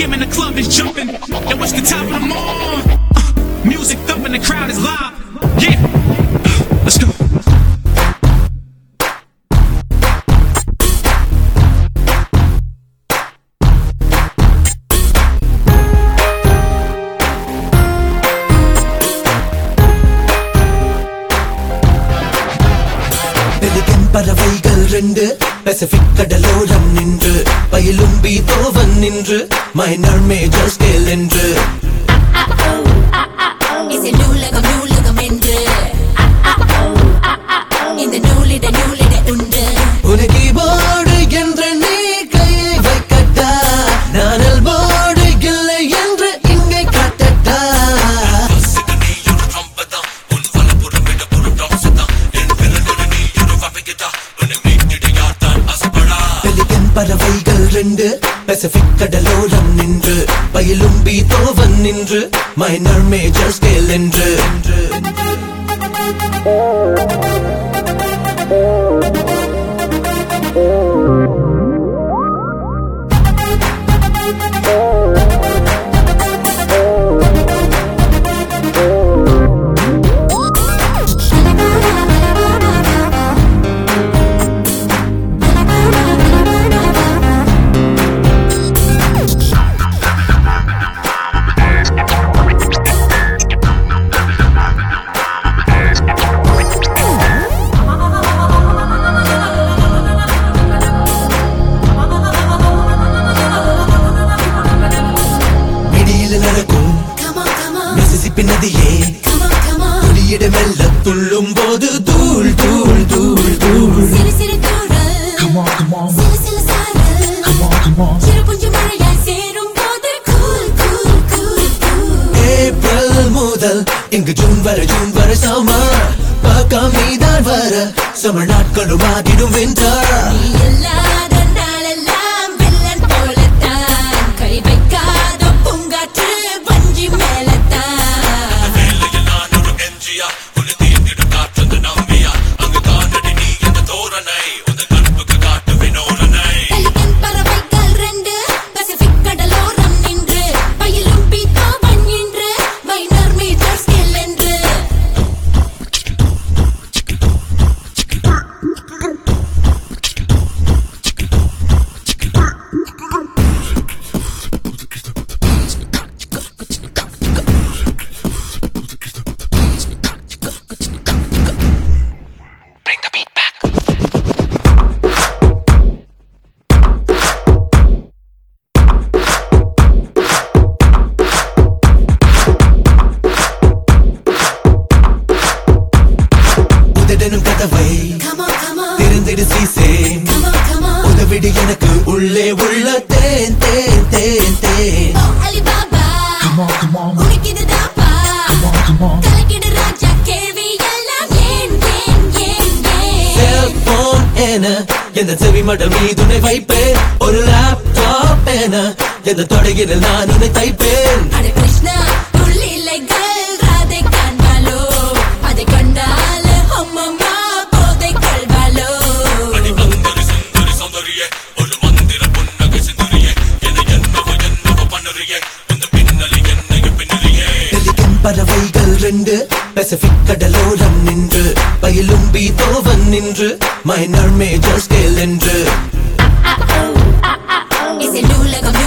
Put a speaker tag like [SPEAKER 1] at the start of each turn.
[SPEAKER 1] p.m. and the club is jumping. Yo, it's the top of the morning. Uh, music thumping, the crowd is live. Yeah, Uh, let's go.
[SPEAKER 2] Pelican பறவைகள் ரெண்டு Pacific கடலோரம் நின்று பயிலும் பீதோவன் நின்று minor major scale என்று
[SPEAKER 3] இசை நூலகம் நூலகம் என்று இந்த நூலிட நூலிட உண்டு
[SPEAKER 2] உனக்கு கீபோர்டு என்று நீ கையை வைக்கட்டா நானல் போர்டு இல்லை என்று இங்கே காட்டட்டா பெலிகன் பறவைகள் ரெண்டு பசிபிக் கடலோரம் நின்று பயிலும் பீதோவன் நின்று மைனர் மேஜர் ஸ்கேல் என்று இடியில நடக்கும்
[SPEAKER 3] Come on, come on,
[SPEAKER 2] Mississippi நதியே
[SPEAKER 3] come on, come on.
[SPEAKER 2] துளியிட மெல்ல துள்ளும் போது தூள் தூள் தூள் தூள்
[SPEAKER 3] சிறு சிறு தூறல். சிறு சிறு சாரல். சிறு புஞ்சு மழையாய் சேரும் போது cool, cool, cool, cool.
[SPEAKER 2] April முதல் இங்கு ஜூன் வரை ஜூன் வரை சம்மர் பக்கம் நீதான் வர சமர் நாட்களும் ஆகிடும் விண்டர்
[SPEAKER 3] நீ இல்லாத நாளெல்லாம் வில்லன் போலத்தான். கை வைக்காத பூங்காற்று வஞ்சி மேலத்தான் பெலிகன் பறவைகள் ரெண்டு பசிபிக் கடலோரம் நின்று பயிலும் பீத்தாவன் நின்று மைனர் மீட்டர் ஸ்கேல் என்று
[SPEAKER 2] உதடனும் கதவை
[SPEAKER 3] Come on, come on,
[SPEAKER 2] திறந்திடு சீசே
[SPEAKER 3] come on, come on.
[SPEAKER 2] உதவிடு எனக்கு உள்ளே உள்ள தேன் தேன் தேன் தேன்
[SPEAKER 3] ஓ அலிபாபா உனக்கு இதுதாப்பா கலக்கிடு ராஜா கேள்வி எல்லாம் ஏன் ஏன் ஏன் ஏன்
[SPEAKER 2] செல்போன் என எந்த செவி மடல் மீதுனை வைப்பேன் ஒரு லேப்டாப் என எந்த தொடையில் நான் உன்னை தைப்பேன்
[SPEAKER 3] அட கிருஷ்ணா உள்ளிலைகள் ராதை காண்பாலோ அதை கண்டால் அம்மம்மா போதை கொள்வாளோ
[SPEAKER 2] பெலிகன் பறவைகள் ரெண்டு பசிபிக் கடலோரம் நின்று பயிலும் பீதோவன் நின்று மைனர் மேஜர் ஸ்கேல் என்று
[SPEAKER 3] இசை நூலகம்